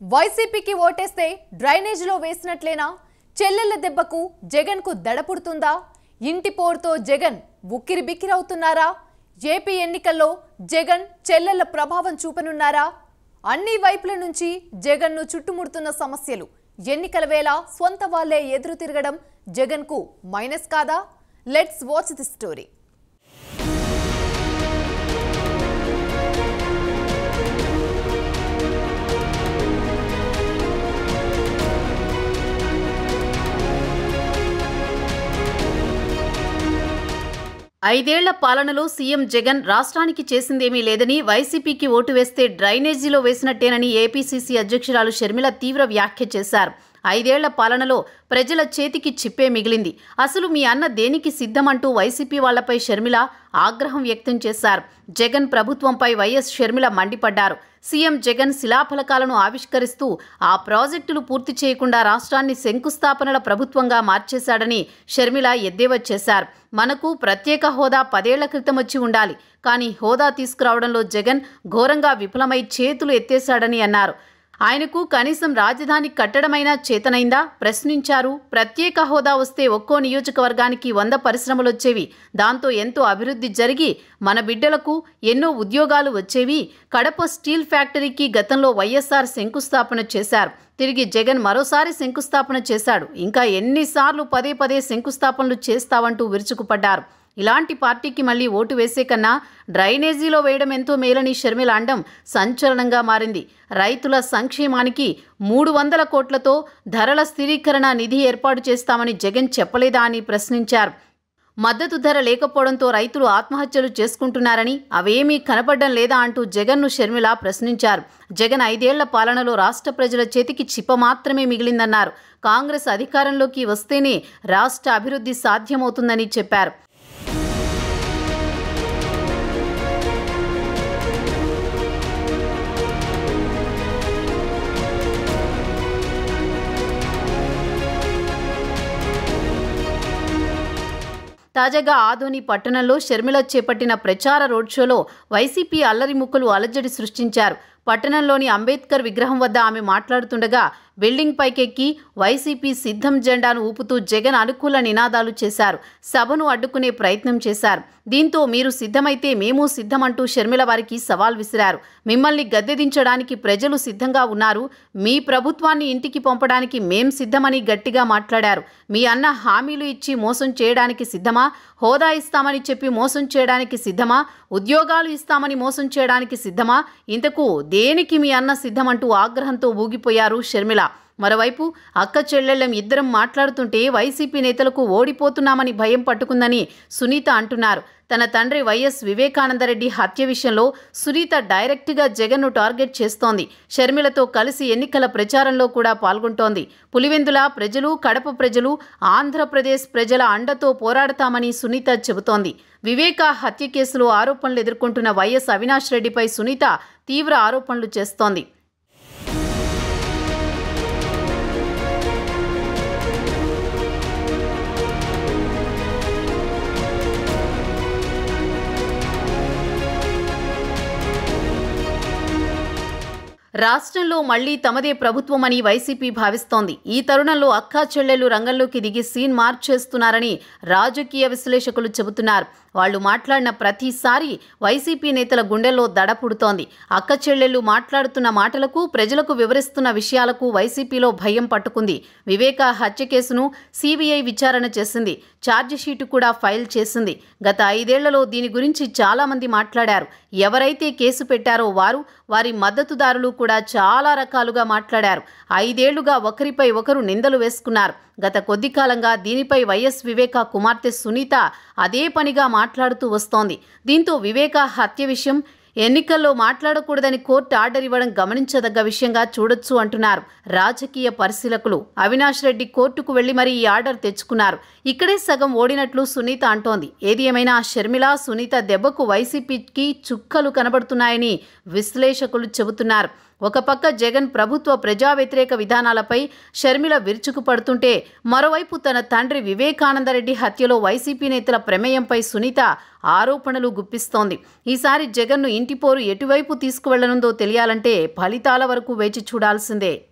వైసీపీకి ఓటేస్తే డ్రైనేజీలో వేసినట్లేనా చెల్లెళ్ల దెబ్బకు జగన్కు దడ పుడుతుందా ఇంటి పోరుతో జగన్ ఉక్కిరి బిక్కిరవుతున్నారా ఏపీ ఎన్నికల్లో జగన్ చెల్లెళ్ల ప్రభావం చూపనున్నారా అన్ని వైపుల నుంచి జగన్ను చుట్టుముడుతున్న సమస్యలు ఎన్నికల వేళ సొంత వాళ్లే ఎదురు తిరగడం జగన్కు మైనస్ కాదా లెట్స్ వాచ్ ది స్టోరీ ఐదేళ్ల పాలనలో సీఎం జగన్ రాష్ట్రానికి చేసిందేమీ లేదని వైసీపీకి ఓటు వేస్తే డ్రైనేజీలో వేసినట్టేనని ఏపీసీసీ అధ్యక్షురాలు షర్మిల తీవ్ర వ్యాఖ్య చేశారు ఐదేళ్ల పాలనలో ప్రజల చేతికి చిప్పే మిగిలింది అసలు మీ అన్న దేనికి సిద్ధమంటూ వైసీపీ వాళ్లపై షర్మిల ఆగ్రహం వ్యక్తం చేశారు జగన్ ప్రభుత్వంపై వైఎస్ షర్మిల మండిపడ్డారు సీఎం జగన్ శిలాఫలకాలను ఆవిష్కరిస్తూ ఆ ప్రాజెక్టులు పూర్తి చేయకుండా రాష్ట్రాన్ని శంకుస్థాపనల ప్రభుత్వంగా మార్చేశాడని షర్మిల ఎద్దేవా చేశారు మనకు ప్రత్యేక హోదా పదేళ్ల క్రితం వచ్చి ఉండాలి కానీ హోదా తీసుకురావడంలో జగన్ ఘోరంగా విఫలమై చేతులు ఎత్తేశాడని అన్నారు ఆయనకు కనీసం రాజధాని కట్టడమైనా చేతనైందా ప్రశ్నించారు ప్రత్యేక హోదా వస్తే ఒక్కో నియోజకవర్గానికి వంద పరిశ్రమలు వచ్చేవి దాంతో ఎంతో అభివృద్ధి జరిగి మన బిడ్డలకు ఎన్నో ఉద్యోగాలు వచ్చేవి కడప స్టీల్ ఫ్యాక్టరీకి గతంలో వైఎస్ఆర్ శంకుస్థాపన చేశారు తిరిగి జగన్ మరోసారి శంకుస్థాపన చేశాడు ఇంకా ఎన్నిసార్లు పదే పదే శంకుస్థాపనలు చేస్తావంటూ విరుచుకుపడ్డారు ఇలాంటి పార్టీకి మళ్ళీ ఓటు వేసే కన్నా డ్రైనేజీలో వేయడం ఎంతో మేలని షర్మిల అండం సంచలనంగా మారింది రైతుల సంక్షేమానికి మూడు వందల కోట్లతో ధరల స్థిరీకరణ నిధి ఏర్పాటు చేస్తామని జగన్ చెప్పలేదా అని ప్రశ్నించారు మద్దతు ధర లేకపోవడంతో రైతులు ఆత్మహత్యలు చేసుకుంటున్నారని అవేమీ కనపడడం లేదా అంటూ జగన్ను షర్మిల ప్రశ్నించారు జగన్ ఐదేళ్ల పాలనలో రాష్ట్ర ప్రజల చేతికి చిప్ప మాత్రమే మిగిలిందన్నారు కాంగ్రెస్ అధికారంలోకి వస్తేనే రాష్ట్ర అభివృద్ధి సాధ్యమవుతుందని చెప్పారు తాజాగా ఆదోని పట్టణంలో షర్మిల చేపట్టిన ప్రచార రోడ్ షోలో వైసీపీ అల్లరి ముక్కలు అలజడి సృష్టించారు పట్టణంలోని అంబేద్కర్ విగ్రహం వద్ద ఆమె మాట్లాడుతుండగా బిల్డింగ్ పైకెక్కి వైసీపీ సిద్ధం జెండాను ఊపుతూ జగన్ అనుకూల నినాదాలు చేశారు సభను అడ్డుకునే ప్రయత్నం చేశారు దీంతో మీరు సిద్ధమైతే మేము సిద్ధమంటూ షర్మిల వారికి సవాల్ విసిరారు మిమ్మల్ని గద్దెదించడానికి ప్రజలు సిద్ధంగా ఉన్నారు మీ ప్రభుత్వాన్ని ఇంటికి పంపడానికి మేం సిద్ధమని గట్టిగా మాట్లాడారు మీ అన్న హామీలు ఇచ్చి మోసం చేయడానికి సిద్ధమా హోదా ఇస్తామని చెప్పి మోసం చేయడానికి సిద్ధమా ఉద్యోగాలు ఇస్తామని మోసం చేయడానికి సిద్ధమా ఇంతకు దేనికి మీ అన్న సిద్ధమంటూ ఆగ్రహంతో ఊగిపోయారు షర్మిల మరోవైపు అక్క చెల్లెళ్ళం ఇద్దరం మాట్లాడుతుంటే వైసీపీ నేతలకు ఓడిపోతున్నామని భయం పట్టుకుందని సునీత అంటున్నారు తన తండ్రి వైఎస్ వివేకానందరెడ్డి హత్య విషయంలో సునీత డైరెక్ట్గా జగన్ను టార్గెట్ చేస్తోంది షర్మిలతో కలిసి ఎన్నికల ప్రచారంలో కూడా పాల్గొంటోంది పులివెందుల ప్రజలు కడప ప్రజలు ఆంధ్రప్రదేశ్ ప్రజల అండతో పోరాడతామని సునీత చెబుతోంది వివేక హత్య కేసులో ఆరోపణలు ఎదుర్కొంటున్న వైఎస్ అవినాష్ రెడ్డిపై సునీత తీవ్ర ఆరోపణలు చేస్తోంది రాష్ట్రంలో మళ్లీ తమదే ప్రభుత్వమని వైసీపీ భావిస్తోంది ఈ తరుణంలో అక్కా చెల్లెలు రంగంలోకి దిగి సీన్ మార్చేస్తున్నారని రాజకీయ విశ్లేషకులు చెబుతున్నారు వాళ్ళు మాట్లాడిన ప్రతిసారి వైసీపీ నేతల గుండెల్లో దడ పుడుతోంది అక్క చెల్లెళ్ళు మాట్లాడుతున్న మాటలకు ప్రజలకు వివరిస్తున్న విషయాలకు వైసీపీలో భయం పట్టుకుంది వివేక హత్య కేసును సీబీఐ విచారణ చేసింది ఛార్జిషీటు కూడా ఫైల్ చేసింది గత ఐదేళ్లలో దీని గురించి చాలామంది మాట్లాడారు ఎవరైతే కేసు పెట్టారో వారు వారి మద్దతుదారులు కూడా చాలా రకాలుగా మాట్లాడారు ఐదేళ్లుగా ఒకరిపై ఒకరు నిందలు వేసుకున్నారు గత కొద్ది కాలంగా దీనిపై వైఎస్ వివేక కుమార్తె సునీత అదే పనిగా మాట్లాడుతూ వస్తోంది దీంతో వివేక హత్య విషయం ఎన్నికల్లో మాట్లాడకూడదని కోర్టు ఆర్డర్ ఇవ్వడం గమనించదగ్గ విషయంగా చూడొచ్చు అంటున్నారు రాజకీయ పరిశీలకులు అవినాష్ రెడ్డి కోర్టుకు వెళ్లి మరీ ఈ ఆర్డర్ తెచ్చుకున్నారు ఇక్కడే సగం ఓడినట్లు సునీత అంటోంది ఏది ఏమైనా షర్మిల సునీత దెబ్బకు వైసీపీకి చుక్కలు కనబడుతున్నాయని విశ్లేషకులు చెబుతున్నారు ఒక పక్క జగన్ ప్రభుత్వ ప్రజా వ్యతిరేక విధానాలపై షర్మిల విరుచుకుపడుతుంటే మరోవైపు తన తండ్రి వివేకానందరెడ్డి హత్యలో వైసీపీ నేతల ప్రమేయంపై సునీత ఆరోపణలు గుప్పిస్తోంది ఈసారి జగన్ను ఇంటిపోరు ఎటువైపు తీసుకువెళ్లనుందో తెలియాలంటే ఫలితాల వరకు వేచి చూడాల్సిందే